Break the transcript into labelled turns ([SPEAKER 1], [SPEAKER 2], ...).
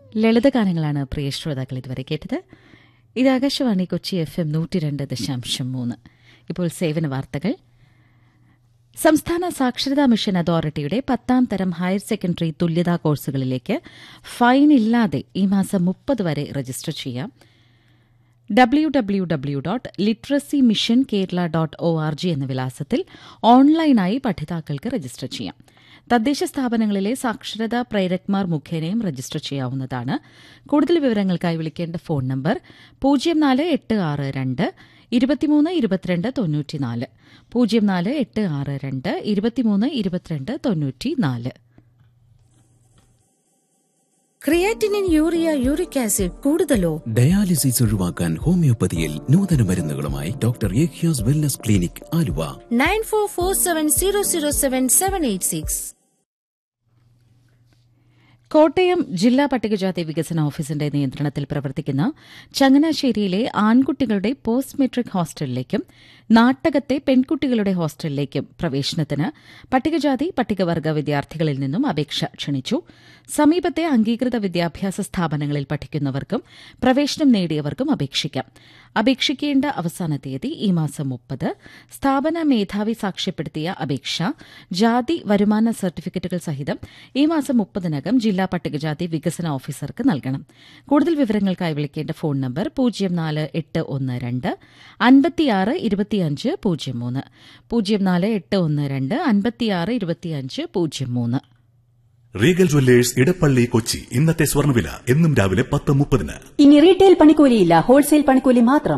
[SPEAKER 1] ലളിതഗാനങ്ങളാണ് പ്രിയ ശ്രോതാക്കൾ ഇതുവരെ കേട്ടത് ഇത് ആകാശവാണി കൊച്ചി എഫ് എം നൂറ്റി രണ്ട് ദശാംശം മൂന്ന് ഇപ്പോൾ സേവന വാർത്തകൾ സംസ്ഥാന സാക്ഷരതാ മിഷൻ അതോറിറ്റിയുടെ പത്താം തരം ഹയർ സെക്കൻഡറി തുല്യതാ കോഴ്സുകളിലേക്ക് ഫൈൻ ഇല്ലാതെ ഈ മാസം മുപ്പത് വരെ രജിസ്റ്റർ ചെയ്യാം W W W dot literacy mission Kerala dot O R G എന്ന വിലാസത്തിൽ ഓൺലൈനായി പഠിതാക്കൾക്ക് രജിസ്റ്റർ ചെയ്യാം തദ്ദേശ സ്ഥാപനങ്ങളിലെ സാക്ഷരതാ പ്രേരക്മാർ മുഖേനയും രജിസ്റ്റർ ചെയ്യാവുന്നതാണ് കൂടുതൽ വിവരങ്ങൾക്കായി വിളിക്കേണ്ട ഫോൺ നമ്പർ പൂജ്യം നാല് എട്ട് ആറ് രണ്ട് ഇരുപത്തിമൂന്ന് ഇരുപത്തിരണ്ട് തൊണ്ണൂറ്റിനാല് പൂജ്യം നാല് എട്ട് ആറ് രണ്ട് ഇരുപത്തിമൂന്ന് ഇരുപത്തിരണ്ട് തൊണ്ണൂറ്റിനാല്
[SPEAKER 2] ക്രിയാറ്റിനിൻ യൂറിയ യൂറിക് ആസിഡ് കൂടുതലോ
[SPEAKER 3] ഡയാലിസിസ് ഒഴിവാക്കാൻ ഹോമിയോപ്പതിയിൽ നൂതന മരുന്നുകളുമായി ഡോക്ടർ ഏഖ്യാസ് wellness clinic Aluva
[SPEAKER 2] nine four four seven zero zero seven seven eight six
[SPEAKER 1] Kottayam ജില്ലാ പട്ടികജാതി വികസന ഓഫീസിന്റെ നിയന്ത്രണത്തിൽ പ്രവർത്തിക്കുന്ന ചങ്ങനാശ്ശേരിയിലെ ആൺകുട്ടികളുടെ പോസ്റ്റ് മെട്രിക് ഹോസ്റ്റലിലേക്കും നാട്ടകത്തെ പെൺകുട്ടികളുടെ ഹോസ്റ്റലിലേക്കും പ്രവേശനത്തിന് പട്ടികജാതി പട്ടികവർഗ വിദ്യാർത്ഥികളിൽ നിന്നും അപേക്ഷ ക്ഷണിച്ചു സമീപത്തെ അംഗീകൃത വിദ്യാഭ്യാസ സ്ഥാപനങ്ങളിൽ പഠിക്കുന്നവർക്കും പ്രവേശനം നേടിയവർക്കും അപേക്ഷിക്കാം അപേക്ഷിക്കേണ്ട അവസാന തീയതി ഈ മാസം മുപ്പത് സ്ഥാപന മേധാവി സാക്ഷ്യപ്പെടുത്തിയ അപേക്ഷ ജാതി വരുമാന സർട്ടിഫിക്കറ്റുകൾ സഹിതം ഈ മാസം മുപ്പതിനകം ജില്ലാ പട്ടികജാതി വികസന ഓഫീസർക്ക് നൽകണം കൂടുതൽ വിവരങ്ങൾക്കായി വിളിക്കേണ്ട ഫോൺ നമ്പർ പൂജ്യം നാല് എട്ട് ഒന്ന് രണ്ട് അൻപത്തിയാറ് ഇരുപത്തിയഞ്ച് പൂജ്യം മൂന്ന് പൂജ്യം നാല് എട്ട് ഒന്ന് രണ്ട് അൻപത്തിയാറ് ഇരുപത്തിയഞ്ച് പൂജ്യം മൂന്ന്
[SPEAKER 4] റീഗൽ ജ്വല്ലേഴ്സ് ഇടപ്പള്ളി കൊച്ചി ഇന്നത്തെ സ്വർണ്ണവില എന്നും രാവിലെ പത്ത് മുപ്പതിന്
[SPEAKER 5] ഇനി റീറ്റെയിൽ പണിക്കൂലിയില്ല ഹോൾസെയിൽ പണിക്കൂലി മാത്രം